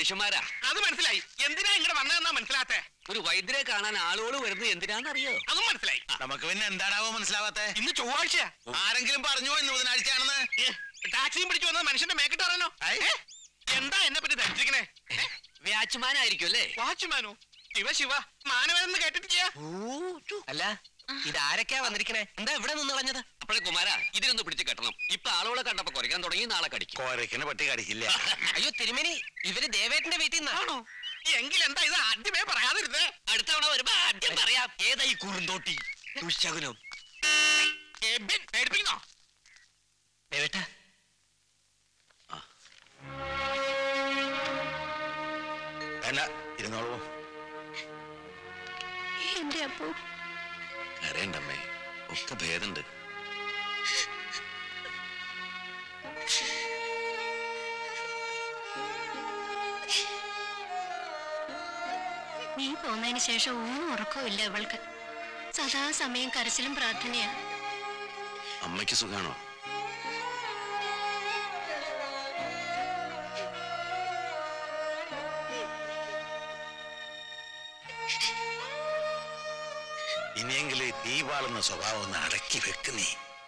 മനുഷ്യന്മാരാ അത് മനസ്സിലായി എന്തിനാ ഇങ്ങോട്ട് വന്നതെന്നാ മനസ്സിലാത്തേ ഒരു വൈദ്യരെ കാണാൻ ആളുകൾ വരുന്നത് എന്തിനാണെന്നറിയോ അതും മനസ്സിലായി നമുക്ക് പിന്നെ എന്താണാവോ മനസ്സിലാവാത്തെ ഇന്ന് ചൊവ്വാഴ്ചയാ ആരെങ്കിലും പറഞ്ഞോ ഇന്ന് ബുധനാഴ്ചയാണെന്ന് ഏ, ടാക്സിയും പിടിച്ചു വന്നത് മനുഷ്യന്റെ മേക്കിട്ട് പറയാനോ ഐ. ഏ? എന്താ എന്നെ പറ്റി ധരിച്ചിരിക്കണേ വ്യാച്ച്മാനായിരിക്കും അല്ലേ വാച്ച്മാനോ ശിവ ശിവ മാനവനെന്ന് കേട്ടിട്ടില്ല അല്ല ഇതാരൊക്കെയാ വന്നിരിക്കണേ എന്താ ഇവിടെ നിന്ന് കളഞ്ഞത് അപ്പോഴേ കുമാര ഇതിനൊന്ന് പിടിച്ച് കെട്ടണം ഇപ്പൊ ആളുകളെ കണ്ടപ്പോ കുറയ്ക്കാൻ തുടങ്ങി നാളെ കടിക്കും കോരക്കിന് പട്ടി കടിക്കില്ല അയ്യോ തിരുമേനി ഇവര് ദേവേട്ടന്റെ വീട്ടിൽ നിന്നാ ആണോ എങ്കിൽ എന്താ ഇത് ആദ്യമേ പറയാതിരുന്നേ അടുത്ത തവണ വരുമ്പോ ആദ്യം പറയാം ഏതാ ഈ കുറുന്തോട്ടി ദുശകുനം എബിൻ, പേടിപ്പിക്കുന്നോ ദേവേട്ട വേണ്ട ഇരുന്നോളൂ എന്റെ അപ്പു കരയണ്ടമ്മേ ഒക്കെ ഭേദണ്ട് നീ പോന്നതിന് ശേഷം ഊണും ഉറക്കവും ഇല്ല ഇവൾക്ക് സദാസമയം കരച്ചിലും പ്രാർത്ഥനയാ അമ്മയ്ക്ക് സുഖാണോ ഇനിയെങ്കിലും ഈ തീ വാളുന്ന സ്വഭാവം ഒന്ന് അടക്കി വെക്ക് നീ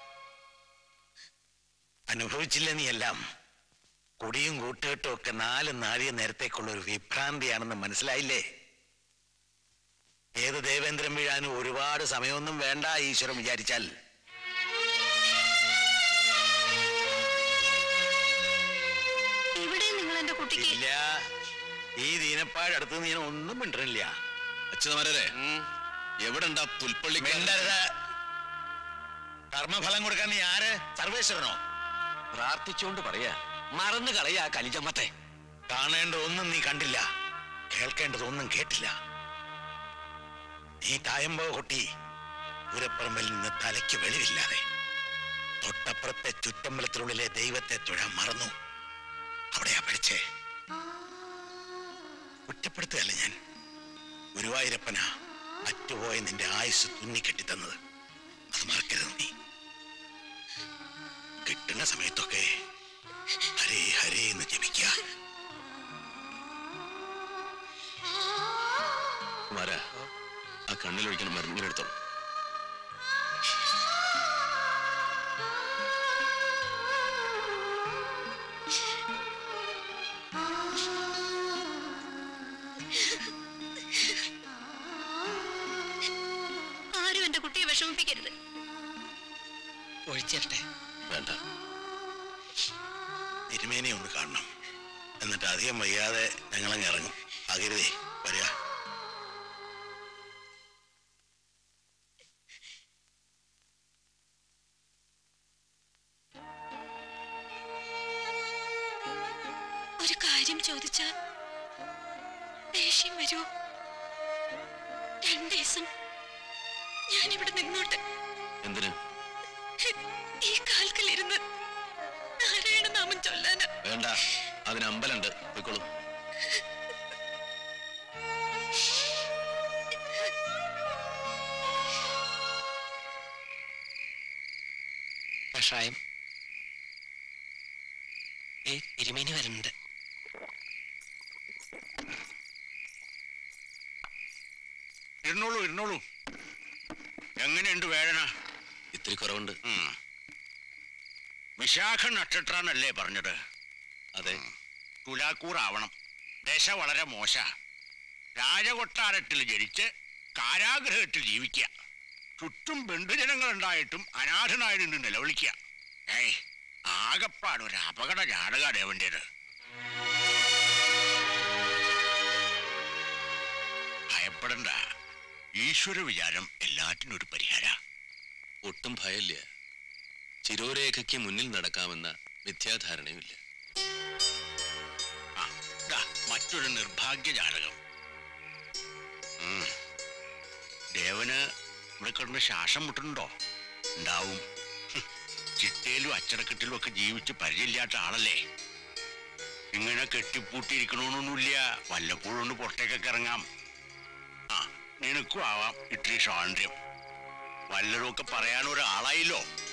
അനുഭവിച്ചില്ല നീ എല്ലാം കുടിയും കൂട്ടുകെട്ടും ഒക്കെ നാല് നാഴിക നേരത്തേക്കുള്ള ഒരു വിഭ്രാന്തിയാണെന്ന് മനസ്സിലായില്ലേ ഏത് ദേവേന്ദ്രൻ വീഴാനും ഒരുപാട് സമയമൊന്നും വേണ്ട ഈശ്വരൻ വിചാരിച്ചാൽ ഇവിടെ നിങ്ങൾ എന്റെ കുട്ടിക്ക് ഇല്ല ഈ ദീനപ്പാട് അടുത്ത് നീ ഒന്നും മിണ്ടണില്ല അച്യുതമാരെ എവിടെ ഉണ്ടാ പുൽപ്പള്ളി മിണ്ടരുത് കർമ്മഫലം കൊടുക്കാൻ നീ ആര് സർവേശ്വരനോ പ്രാർത്ഥിച്ചുകൊണ്ട് പറയാ മറന്നു കളയാ കലിജമ്മത്തെ കാണേണ്ട ഒന്നും നീ കണ്ടില്ല കേൾക്കേണ്ടതൊന്നും കേട്ടില്ല നീ തായമ്പോ കൊട്ടി പൂരപ്പറമ്പിൽ നിന്ന് തലയ്ക്ക് വെളിവില്ലാതെ തൊട്ടപ്പുറത്തെ ചുറ്റമ്പലത്തിനുള്ളിലെ ദൈവത്തെ തൊഴാൻ മറന്നു അവിടെയാ പഠിച്ചേ കുറ്റപ്പെടുത്തുകയല്ല ഞാൻ ഗുരുവായൂരപ്പന അറ്റുപോയ നിന്റെ ആയുസ് തുന്നിക്കെട്ടി തന്നത് അത് മറക്കരുത് നീ കിട്ടുന്ന സമയത്തൊക്കെ ഹരേ ഹരേ എന്ന് ജപിക്കുക കുമാര ആ കണ്ണിലൊഴിക്കണം മരുന്നിങ്ങനെ എടുത്തോളൂ ആരും എന്റെ കുട്ടിയെ വിഷമിപ്പിക്കരുത് ഒഴിച്ചിരട്ടെ വേണ്ട തിരുമേനെ ഒന്ന് കാണണം എന്നിട്ട് അധികം വയ്യാതെ ഞങ്ങളങ്ങ് ഇറങ്ങും അകരുതേ വരിക ഒരു കാര്യം ചോദിച്ചാൽ ദേഷ്യം വരൂ രണ്ടു ദിവസം ഞാനിവിടെ നിന്നോട്ടെ എന്തിന് ഈ കാൽക്കലിരുന്ന് നാരായണ നാമം ചൊല്ലാനാ വേണ്ട അതിന് അമ്പലുണ്ട് പോയിക്കോളൂ കഷായം ഏ തിരുമേനി വരുന്നുണ്ട് ഇരുന്നോളൂ ഇരുന്നോളൂ എങ്ങനെയുണ്ട് വേദന ഇത്തിരി കുറവുണ്ട് ഉം. വിശാഖ നക്ഷത്രാന്നല്ലേ പറഞ്ഞത് അതെ തുലാക്കൂറാവണം ദശ വളരെ മോശ രാജകൊട്ടാരത്തിൽ ജനിച്ച് കാരാഗ്രഹത്തിൽ ജീവിക്കുക ചുറ്റും ബന്ധുജനങ്ങൾ ഉണ്ടായിട്ടും അനാഥനായി നിന്ന് നിലവിളിക്കുക ഏയ് ആകപ്പാട് ഒരു അപകട ജാതക ദേവന്റേത് ഭയപ്പെടണ്ട ഈശ്വര വിചാരം എല്ലാറ്റിനും ഒരു പരിഹാര ഒട്ടും ഭയമില്ല ചിരോരേഖയ്ക്ക് മുന്നിൽ നടക്കാമെന്ന മിഥ്യാധാരണയുമില്ല ആ ദാ മറ്റൊരു നിർഭാഗ്യ ജാതകം ഉം. ദേവന് ഇവിടെ കിടന്ന് ശ്വാസം മുട്ടുന്നുണ്ടോ ഉണ്ടാവും ഹും. ചിട്ടയിലും അച്ചടക്കത്തിലും ഒക്കെ ജീവിച്ച് പരിചയമില്ലാത്ത ആളല്ലേ ഇങ്ങനെ കെട്ടിപ്പൂട്ടിയിരിക്കണമെന്നൊന്നുമില്ല വല്ലപ്പോഴും ഒന്ന് പുറത്തേക്കൊക്കെ ഇറങ്ങാം ആ നിനക്കും ആവാം ഇത്തിരി സ്വാതന്ത്ര്യം വല്ലതും ഒക്കെ പറയാൻ ഒരാളായില്ലോ